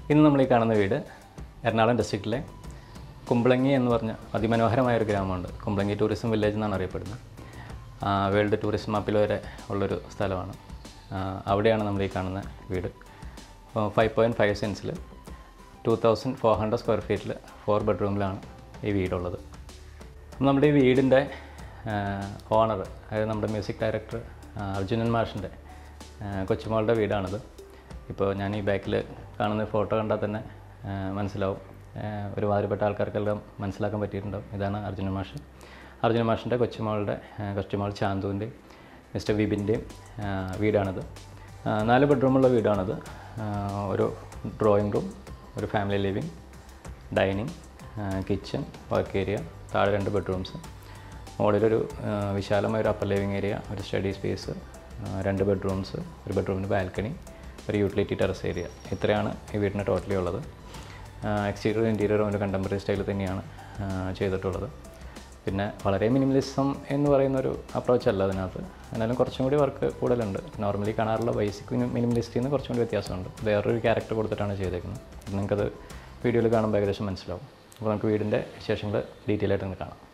ഇന്ന് നമ്മൾ ഈ കാണുന്ന വീട് എറണാകുളം ഡിസ്ട്രിക്റ്റിലെ കുമ്പളങ്ങി എന്ന് പറഞ്ഞ അതിമനോഹരമായ ഒരു ഗ്രാമമുണ്ട് കുമ്പളങ്ങി ടൂറിസം വില്ലേജ് എന്നാണ് അറിയപ്പെടുന്നത് ആ, വേൾഡ് ടൂറിസം മാപ്പിൽ വരെ ഉള്ളൊരു സ്ഥലമാണ് ആ, അവിടെയാണ് നമ്മൾ ഈ കാണുന്ന വീട് ഫൈവ് പോയിൻറ്റ് ഫൈവ് സെൻസിൽ two thousand four hundred square ഫീറ്റിൽ ഫോർ ബെഡ്റൂമിലാണ് ഈ വീടുള്ളത് അപ്പം നമ്മുടെ ഈ വീടിൻ്റെ ഓണർ അതായത് നമ്മുടെ മ്യൂസിക് ഡയറക്ടർ അർജുനൻ മാഷിൻ്റെ കൊച്ചുമോളുടെ വീടാണിത് ഇപ്പോൾ ഞാൻ ഈ ബാക്കിൽ കാണുന്ന ഫോട്ടോ കണ്ടാൽ തന്നെ ആ, മനസ്സിലാവും ആ, ഒരുമാതിരിപ്പെട്ട ആൾക്കാർക്കെല്ലാം മനസ്സിലാക്കാൻ പറ്റിയിട്ടുണ്ടാവും ഇതാണ് അർജുനൻ മാഷ് അർജുനൻ മാഷിൻ്റെ കൊച്ചുമോളുടെ ആ, കൊച്ചുമോൾ ചാന്തുവിൻ്റെയും മിസ്റ്റർ വിപിൻ്റെയും ആ, വീടാണിത് ആ, നാല് ബെഡ്റൂമുള്ള വീടാണിത് ആ, ഒരു ഡ്രോയിങ് റൂം ഒരു family living dining kitchen work area താഴെ രണ്ട് ബെഡ്റൂംസ് മുകളിലൊരു ആ, വിശാലമായ ഒരു അപ്പർ ലിവിങ് ഏരിയ ഒരു സ്റ്റഡി സ്പേസ് രണ്ട് ബെഡ്റൂംസ് ഒരു ബെഡ്റൂമിന് ബാൽക്കണി ഒരു യൂട്ടിലിറ്റി ടെറസ് ഏരിയ ഇത്രയാണ് ഈ വീടിന് ടോട്ടലി ഉള്ളത് എക്സ്റ്റീരിയർ ഇൻറ്റീരിയറും ഒരു കണ്ടംപററി സ്റ്റൈലിൽ തന്നെയാണ് ആ, ചെയ്തിട്ടുള്ളത് പിന്നെ വളരെ മിനിമലിസം എന്ന് പറയുന്ന ഒരു അപ്രോച്ച് അല്ല അതിനകത്ത് എന്നാലും കുറച്ചും കൂടി വർക്ക് കൂടുതലുണ്ട് നോർമലി കാണാറുള്ള ബേസിക് മിനിമലിസ്റ്റിൽ നിന്ന് കുറച്ചും കൂടി വ്യത്യാസമുണ്ട് വേറൊരു ക്യാരക്ടർ കൊടുത്തിട്ടാണ് ചെയ്തേക്കുന്നത് നിങ്ങൾക്കത് വീഡിയോയിൽ കാണുമ്പോൾ ഏകദേശം മനസ്സിലാവും അപ്പോൾ നമുക്ക് വീടിൻ്റെ വിശേഷങ്ങൾ ഡീറ്റെയിൽ ആയിട്ട് ഒന്ന് കാണാം